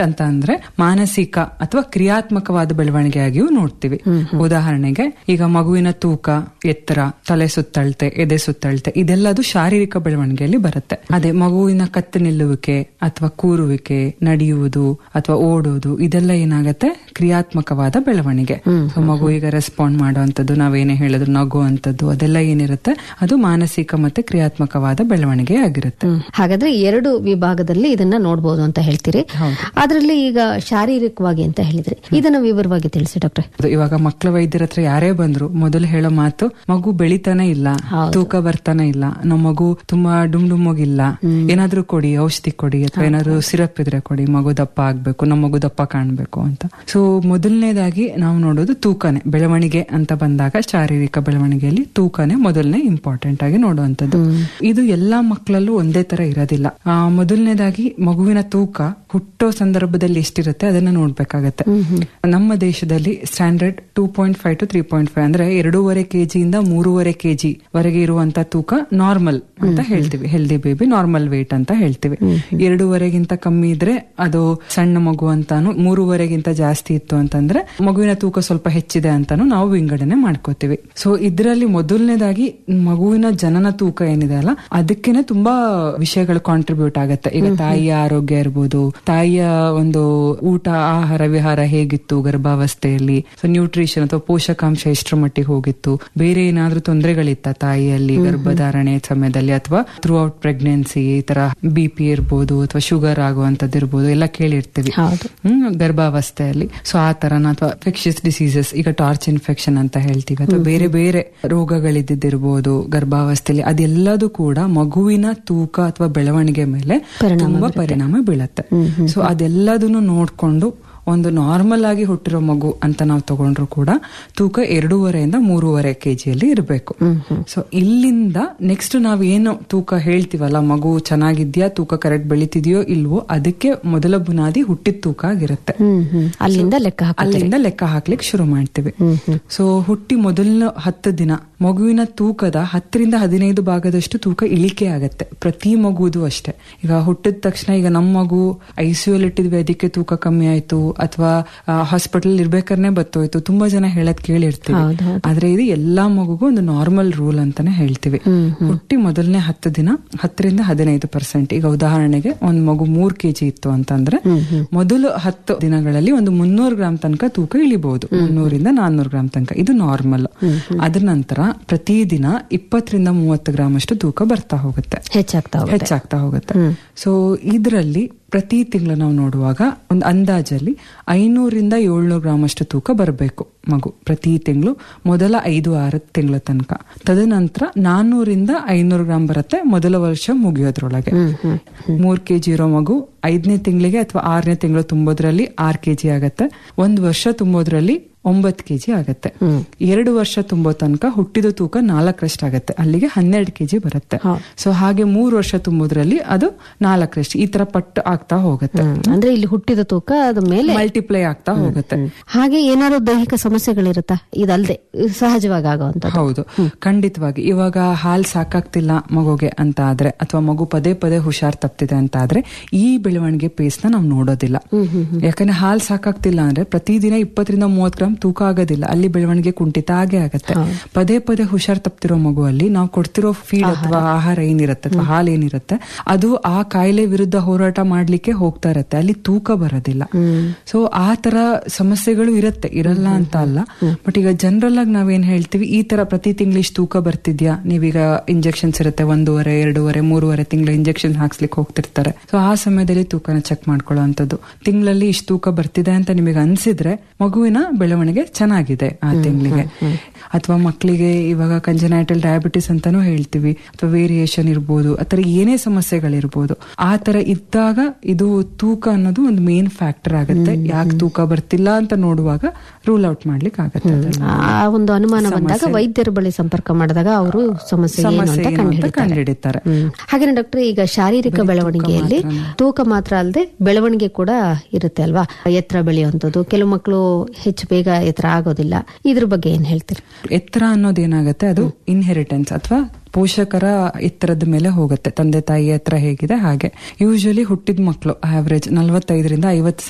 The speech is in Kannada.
ಅಂತ ಅಂದ್ರೆ ಮಾನಸಿಕ ಅಥವಾ ಕ್ರಿಯಾತ್ಮಕವಾದ ಬೆಳವಣಿಗೆಯಾಗಿಯೂ ನೋಡ್ತೀವಿ ಉದಾಹರಣೆಗೆ ಈಗ ಮಗುವಿನ ತೂಕ ಎತ್ತರ ತಲೆ ಸುತ್ತಳತೆ ಎದೆ ಸುತ್ತಳತೆ ಇದೆಲ್ಲದು ಶಾರೀರಿಕ ಬೆಳವಣಿಗೆಯಲ್ಲಿ ಬರುತ್ತೆ ಅದೇ ಮಗುವಿನ ಕತ್ತು ನಿಲ್ಲುವಿಕೆ ಅಥವಾ ಕೂರುವಿಕೆ ನಡೆಯುವುದು ಅಥವಾ ಓಡೋದು ಇದೆಲ್ಲ ಏನಾಗತ್ತೆ ಕ್ರಿಯಾತ್ಮಕವಾದ ಬೆಳವಣಿಗೆ So, ಮಗು ಈಗ ರೆಸ್ಪಾಂಡ್ ಮಾಡುವಂತದ್ದು ನಾವೇನೇ ಹೇಳಿದ್ರು ನಗುವಂತದ್ದು ಅದೆಲ್ಲ ಏನಿರುತ್ತೆ ಅದು ಮಾನಸಿಕ ಮತ್ತೆ ಕ್ರಿಯಾತ್ಮಕವಾದ ಬೆಳವಣಿಗೆ ಆಗಿರುತ್ತೆ ಹ್ಮ್. ಹಾಗಾದ್ರೆ ಎರಡು ವಿಭಾಗದಲ್ಲಿ ಇದನ್ನ ನೋಡಬಹುದು ಅಂತ ಹೇಳ್ತೀರಿ ಅದರಲ್ಲಿ ಈಗ ಶಾರೀರಿಕವಾಗಿ ಅಂತ ಹೇಳಿದ್ರಿ ಇದನ್ನ ವಿವರವಾಗಿ ತಿಳಿಸಿ ಡಾಕ್ಟ್ರೆ ಅದು ಇವಾಗ ಮಕ್ಕಳ ವೈದ್ಯರ ಹತ್ರ ಯಾರೇ ಬಂದ್ರು ಮೊದಲು ಹೇಳೋ ಮಾತು ಮಗು ಬೆಳಿತಾನೆ ಇಲ್ಲ ತೂಕ ಬರ್ತಾನೆ ಇಲ್ಲ ನಮ್ಮ ಮಗು ತುಂಬಾ ಡುಮ್ ಡುಮ್ಮಗಿಲ್ಲ ಏನಾದ್ರೂ ಕೊಡಿ ಔಷಧಿ ಕೊಡಿ ಅಥವಾ ಏನಾದ್ರು ಸಿರಪ್ ಇದ್ರೆ ಕೊಡಿ ಮಗು ದಪ್ಪ ಆಗ್ಬೇಕು ನಮ್ಮ ಮಗು ದಪ್ಪ ಕಾಣ್ಬೇಕು ಅಂತ ಸೊ ಮೊದಲನೇದಾಗಿ ನಾವು ನೋಡೋದು ತೂಕನೇ ಬೆಳವಣಿಗೆ ಅಂತ ಬಂದಾಗ ಶಾರೀರಿಕ ಬೆಳವಣಿಗೆಯಲ್ಲಿ ತೂಕನೇ ಮೊದಲನೇ ಇಂಪಾರ್ಟೆಂಟ್ ಆಗಿ ನೋಡುವಂತದ್ದು ಇದು ಎಲ್ಲಾ ಮಕ್ಕಳಲ್ಲೂ ಒಂದೇ ತರ ಇರೋದಿಲ್ಲ ಆ, ಮೊದಲನೇದಾಗಿ ಮಗುವಿನ ತೂಕ ಹುಟ್ಟೋ ಸಂದರ್ಭದಲ್ಲಿ ಎಷ್ಟಿರುತ್ತೆ ಅದನ್ನ ನೋಡ್ಬೇಕಾಗತ್ತೆ ನಮ್ಮ ದೇಶದಲ್ಲಿ standard two point five to three point five ಅಂದ್ರೆ ಎರಡೂವರೆ ಕೆಜಿಯಿಂದ ಮೂರುವರೆ ಕೆಜಿ ವರೆಗೆ ಇರುವಂತ ತೂಕ ನಾರ್ಮಲ್ ಅಂತ ಹೇಳ್ತೀವಿ ಹೆಲ್ದಿ ಬೇಬಿ ನಾರ್ಮಲ್ ವೇಟ್ ಅಂತ ಹೇಳ್ತೀವಿ ಎರಡೂವರೆಗಿಂತ ಕಮ್ಮಿ ಇದ್ರೆ ಅದು ಸಣ್ಣ ಮಗು ಅಂತಾನು ಮೂರುವರೆಗಿಂತ ಜಾಸ್ತಿ ಇತ್ತು ಅಂತಂದ್ರೆ ಮಗುವಿನ ತೂಕ ಸ್ವಲ್ಪ ಹೆಚ್ಚಿದೆ ಅಂತಾನು ನಾವು ವಿಂಗಡಣೆ ಮಾಡ್ಕೋತೀವಿ ಸೊ ಇದರಲ್ಲಿ ಮೊದಲನೇದಾಗಿ ಮಗುವಿನ ಜನನ ತೂಕ ಏನಿದೆ ಅಲ್ಲ ಅದಕ್ಕೇನೆ ತುಂಬಾ ವಿಷಯಗಳು ಕಾಂಟ್ರಿಬ್ಯೂಟ್ ಆಗತ್ತೆ ಈಗ ತಾಯಿಯ ಆರೋಗ್ಯ ಇರ್ಬೋದು ತಾಯಿಯ ಒಂದು ಊಟ ಆಹಾರ ವಿಹಾರ ಹೇಗಿತ್ತು ಗರ್ಭಾವಸ್ಥೆಯಲ್ಲಿ ಸೊ ನ್ಯೂಟ್ರಿಷನ್ ಅಥವಾ ಪೋಷಕಾಂಶ ಎಷ್ಟರ ಮಟ್ಟಿಗೆ ಹೋಗಿತ್ತು ಬೇರೆ ಏನಾದ್ರೂ ತೊಂದರೆಗಳಿತ್ತ ತಾಯಿಯಲ್ಲಿ ಗರ್ಭಧಾರಣೆ ಸಮಯದಲ್ಲಿ ಅಥವಾ ಥ್ರೂ ಔಟ್ ಪ್ರೆಗ್ನೆನ್ಸಿ ಈ ತರ ಬಿ ಪಿ ಇರ್ಬೋದು ಅಥವಾ ಶುಗರ್ ಆಗುವಂತದ್ದು ಇರ್ಬೋದು ಎಲ್ಲ ಕೇಳಿರ್ತೀವಿ ಹೌದು. ಹ್ಮ್ ಗರ್ಭಾವಸ್ಥೆಯಲ್ಲಿ ಸೊ ಆ ತರನ ಅಥವಾ ಇನ್ಫೆಕ್ಷಸ್ ಡಿಸೀಸಸ್ ಈಗ ಟಾರ್ಚ್ ಇನ್ಫೆಕ್ಷನ್ ಅಂತ ಹೇಳ್ತೀವಿ ಅಥವಾ ಬೇರೆ ಬೇರೆ ರೋಗಗಳಿದ್ದಿರ್ಬೋದು ಗರ್ಭಾವಸ್ಥೆಯಲ್ಲಿ ಅದೆಲ್ಲದೂ ಕೂಡ ಮಗುವಿನ ತೂಕ ಅಥವಾ ಬೆಳವಣಿಗೆ ಮೇಲೆ ತುಂಬಾ ಪರಿಣಾಮ ಬೀಳತ್ತೆ ಸೊ ಅದೆಲ್ಲದನ್ನು ನೋಡ್ಕೊಂಡು ಒಂದು ನಾರ್ಮಲ್ ಆಗಿ ಹುಟ್ಟಿರೋ ಮಗು ಅಂತ ನಾವು ತಗೊಂಡ್ರು ಕೂಡ ತೂಕ ಎರಡೂವರೆಯಿಂದ ಮೂರುವರೆ ಕೆಜಿಯಲ್ಲಿ ಇರಬೇಕು ಸೊ ಇಲ್ಲಿಂದ ನೆಕ್ಸ್ಟ್ ನಾವ್ ಏನು ತೂಕ ಹೇಳ್ತೀವಲ್ಲ ಮಗು ಚೆನ್ನಾಗಿದ್ಯಾ ತೂಕ ಕರೆಕ್ಟ್ ಬೆಳಿತಿದ್ಯೋ ಇಲ್ವೋ ಅದಕ್ಕೆ ಮೊದಲ ಬುನಾದಿ ಹುಟ್ಟಿದ ತೂಕ ಆಗಿರುತ್ತೆ ಹ್ಮ್ ಹ್ಮ್ ಅಲ್ಲಿಂದ ಲೆಕ್ಕ ಹಾಕ ಅಲ್ಲಿಂದ ಲೆಕ್ಕ ಹಾಕ್ಲಿಕ್ಕೆ ಶುರು ಮಾಡ್ತೀವಿ ಸೊ ಹುಟ್ಟಿ ಮೊದಲನ ಹತ್ತು ದಿನ ಮಗುವಿನ ತೂಕದ ಹತ್ತರಿಂದ ಹದಿನೈದು ಭಾಗದಷ್ಟು ತೂಕ ಇಳಿಕೆ ಆಗತ್ತೆ ಪ್ರತಿ ಮಗುದು ಅಷ್ಟೇ ಈಗ ಹುಟ್ಟಿದ ತಕ್ಷಣ ಈಗ ನಮ್ಮ ಮಗು ಐಸಿಯುಲ್ ಇಟ್ಟಿದ್ವಿ ಅದಕ್ಕೆ ತೂಕ ಕಮ್ಮಿ ಆಯ್ತು ಅಥವಾ ಹಾಸ್ಪಿಟಲ್ ಇರ್ಬೇಕಾದ್ರೆ ಬತ್ತೋಯ್ತು ತುಂಬಾ ಜನ ಹೇಳದ್ ಕೇಳಿರ್ತೀವಿ ಹೌದು, ಹೌದು. ಆದ್ರೆ ಇದು ಎಲ್ಲಾ ಮಗುಗೂ ಒಂದು ನಾರ್ಮಲ್ ರೂಲ್ ಅಂತಾನೆ ಹೇಳ್ತೀವಿ ಹುಟ್ಟಿ ಮೊದಲನೇ ಹತ್ತು ದಿನ ಹತ್ತರಿಂದ ಹದಿನೈದು ಪರ್ಸೆಂಟ್ ಈಗ ಉದಾಹರಣೆಗೆ ಒಂದ್ ಮಗು ಮೂರ್ ಕೆಜಿ ಇತ್ತು ಅಂತಂದ್ರೆ ಮೊದಲು ಹತ್ತು ದಿನಗಳಲ್ಲಿ ಒಂದು ಮುನ್ನೂರು ಗ್ರಾಮ್ ತನಕ ತೂಕ ಇಳಿಬಹುದು ಮುನ್ನೂರಿಂದ ನಾನ್ನೂರು ಗ್ರಾಮ್ ತನಕ ಇದು ನಾರ್ಮಲ್ ಅದ್ರ ನಂತರ ಪ್ರತಿದಿನ ಇಪ್ಪತ್ತರಿಂದ ಮೂವತ್ತು ಗ್ರಾಮ್ ಅಷ್ಟು ತೂಕ ಬರ್ತಾ ಹೋಗುತ್ತೆ ಹೆಚ್ಚಾಗ್ತಾ ಹೋಗುತ್ತೆ ಹೆಚ್ಚಾಗ್ತಾ ಹೋಗುತ್ತೆ ಸೊ ಇದರಲ್ಲಿ ಪ್ರತಿ ತಿಂಗಳು ನಾವು ನೋಡುವಾಗ ಒಂದು ಅಂದಾಜಲ್ಲಿ ಐನೂರಿಂದ ಏಳ್ನೂರು ಗ್ರಾಮ್ ಅಷ್ಟು ತೂಕ ಬರಬೇಕು ಮಗು ಪ್ರತಿ ತಿಂಗಳು ಮೊದಲ ಐದು ಆರು ತಿಂಗಳ ತನಕ ತದನಂತರ ನಾನ್ನೂರಿಂದ ಐನೂರು ಗ್ರಾಮ್ ಬರುತ್ತೆ ಮೊದಲ ವರ್ಷ ಮುಗಿಯೋದ್ರೊಳಗೆ ಮೂರ್ ಕೆಜಿ ಇರೋ ಮಗು ಐದನೇ ತಿಂಗಳಿಗೆ ಅಥವಾ ಆರನೇ ತಿಂಗಳು ತುಂಬೋದ್ರಲ್ಲಿ ಆರ್ ಕೆಜಿ ಆಗತ್ತೆ ಒಂದ್ ವರ್ಷ ತುಂಬೋದ್ರಲ್ಲಿ ಒಂಬತ್ತು ಕೆಜಿ ಆಗತ್ತೆ ಎರಡು ವರ್ಷ ತುಂಬೋ ತನಕ ಹುಟ್ಟಿದ ತೂಕ ನಾಲ್ಕರಷ್ಟು ಆಗತ್ತೆ ಅಲ್ಲಿಗೆ ಹನ್ನೆರಡು ಕೆಜಿ ಬರುತ್ತೆ ಸೊ ಹಾಗೆ ಮೂರು ವರ್ಷ ತುಂಬೋದ್ರಲ್ಲಿ ಅದು ನಾಲ್ಕರಷ್ಟು ಈ ತರ ಪಟ್ಟು ಆಗ್ತಾ ಹೋಗುತ್ತೆ ಹ್ಮ್. ಅಂದ್ರೆ ಇಲ್ಲಿ ಹುಟ್ಟಿದ ತೂಕ ಅದ ಮೇಲೆ ಮಲ್ಟಿಪ್ಲೈ ಆಗ್ತಾ ಹೋಗುತ್ತೆ ಹಾಗೆ ಏನಾದ್ರು ದೈಹಿಕ ಸಮಸ್ಯೆಗಳಿರುತ್ತಾ ಇದಲ್ದೆ ಸಹಜವಾಗಿ ಆಗುವಂತದ್ದು ಹೌದು ಖಂಡಿತವಾಗಿ ಇವಾಗ ಹಾಲ್ ಸಾಕಾಗ್ತಿಲ್ಲ ಮಗುಗೆ ಅಂತ ಆದ್ರೆ ಅಥವಾ ಮಗು ಪದೇ ಪದೇ ಹುಷಾರ್ ತಪ್ತಿದೆ ಅಂತ ಆದ್ರೆ ಈ ಬೆಳವಣಿಗೆ ಪೇಸ್ ನ ನಾವು ನೋಡೋದಿಲ್ಲ ಯಾಕಂದ್ರೆ ಹಾಲ್ ಸಾಕಾಗ್ತಿಲ್ಲ ಅಂದ್ರೆ ಪ್ರತಿದಿನ ಇಪ್ಪತ್ತರಿಂದ ಮೂವತ್ ಗ್ರಾಮ್ ತೂಕ ಆಗೋದಿಲ್ಲ ಅಲ್ಲಿ ಬೆಳವಣಿಗೆ ಕುಂಠಿತ ಆಗೇ ಆಗತ್ತೆ ಪದೇ ಪದೇ ಹುಷಾರ್ ತಪ್ತಿರೋ ಮಗುವಲ್ಲಿ ನಾವು ಕೊಡ್ತಿರೋ ಫೀಡ್ ಅಥವಾ ಆಹಾರ ಏನಿರುತ್ತೆ ಅಥವಾ ಹಾಲ್ ಏನಿರುತ್ತೆ ಅದು ಆ ಕಾಯಿಲೆ ವಿರುದ್ಧ ಹೋರಾಟ ಮಾಡ್ಲಿಕ್ಕೆ ಹೋಗ್ತಾ ಇರತ್ತೆ ಅಲ್ಲಿ ತೂಕ ಬರೋದಿಲ್ಲ ಸೊ ಆ ತರ ಸಮಸ್ಯೆಗಳು ಇರತ್ತೆ ಇರಲ್ಲ ಅಂತ ಅಲ್ಲ ಬಟ್ ಈಗ ಜನರಲ್ ಆಗಿ ನಾವೇನ್ ಹೇಳ್ತೀವಿ ಈ ತರ ಪ್ರತಿ ತಿಂಗಳು ಇಷ್ಟು ತೂಕ ಬರ್ತಿದ್ಯಾ ನೀವೀಗ ಇಂಜೆಕ್ಷನ್ಸ್ ಇರುತ್ತೆ ಒಂದೂವರೆ ಎರಡೂವರೆ ಮೂರುವರೆ ತಿಂಗಳು ಇಂಜೆಕ್ಷನ್ ಹಾಕ್ಸ್ಲಿಕ್ಕೆ ಹೋಗ್ತಿರ್ತಾರೆ ಸೊ ಆ ಸಮಯದಲ್ಲಿ ತೂಕನ ಚೆಕ್ ಮಾಡ್ಕೊಳ್ಳೋ ಅಂತದ್ದು ತಿಂಗಳಲ್ಲಿ ಇಷ್ಟು ತೂಕ ಬರ್ತಿದೆ ಅಂತ ನಿಮಗೆ ಅನ್ಸಿದ್ರೆ ಮಗುವಿನ ಬೆಳವಣಿಗೆ ಚೆನ್ನಾಗಿದೆ ಆ ತಿಂಗಳಿಗೆ ಅಥವಾ ಮಕ್ಕಳಿಗೆ ಇವಾಗ ಕಂಜನೈಟಲ್ ಡಯಾಬಿಟಿಸ್ ಅಂತಾನೂ ಹೇಳ್ತೀವಿ ಅಥವಾ ವೇರಿಯೇಷನ್ ಇರ್ಬೋದು ಆತರ ಏನೇ ಸಮಸ್ಯೆಗಳಿರ್ಬೋದು ಆ ತರ ಇದ್ದಾಗ ಇದು ತೂಕ ಅನ್ನೋದು ಒಂದು ಮೇನ್ ಫ್ಯಾಕ್ಟರ್ ಆಗುತ್ತೆ ಯಾಕೆ ತೂಕ ಬರ್ತಿಲ್ಲ ಅಂತ ನೋಡುವಾಗ ರೂಲ್ ಔಟ್ ಮಾಡ್ಲಿಕ್ಕೆ ಆಗತ್ತೆ ಅದನ್ನ. ಆ ಒಂದು ಅನುಮಾನ ಬಂದಾಗ ವೈದ್ಯರ ಬಳಿ ಸಂಪರ್ಕ ಮಾಡಿದಾಗ ಅವರು ಸಮಸ್ಯೆ ಏನು ಸಮಸ್ಯೆ ಅಂತ ಏನು ಅಂತ ಕಂಡುಹಿಡಿತಾರೆ ಕಂಡುಹಿಡಿತಾರೆ ಹಾಗೆ ಡಾಕ್ಟರ್ ಈಗ ಶಾರೀರಿಕ ಬೆಳವಣಿಗೆಯಲ್ಲಿ ತೂಕ ಮಾತ್ರ ಅಲ್ಲದೆ ಬೆಳವಣಿಗೆ ಕೂಡ ಇರುತ್ತೆ ಅಲ್ವಾ ಎತ್ತರ ಬೆಳೆಯುವಂಥದ್ದು ಕೆಲವು ಮಕ್ಕಳು ಹೆಚ್ಚು ಬೇಗ ಎತ್ತರ ಆಗೋದಿಲ್ಲ ಇದ್ರ ಬಗ್ಗೆ ಏನ್ ಹೇಳ್ತೀರಿ ಎತ್ತರ ಅನ್ನೋದೇನಾಗತ್ತೆ ಅದು ಇನ್ಹೆರಿಟೆನ್ಸ್ ಅಥವಾ ಪೋಷಕರ ಎತ್ತರದ ಮೇಲೆ ಹೋಗುತ್ತೆ ತಂದೆ ತಾಯಿ ಎತ್ತರ ಹೇಗಿದೆ ಹಾಗೆ ಯೂಶಲಿ ಹುಟ್ಟಿದ ಮಕ್ಕಳು ಆವರೇಜ್ ನಲವತ್ತೈದರಿಂದ ಐವತ್ತು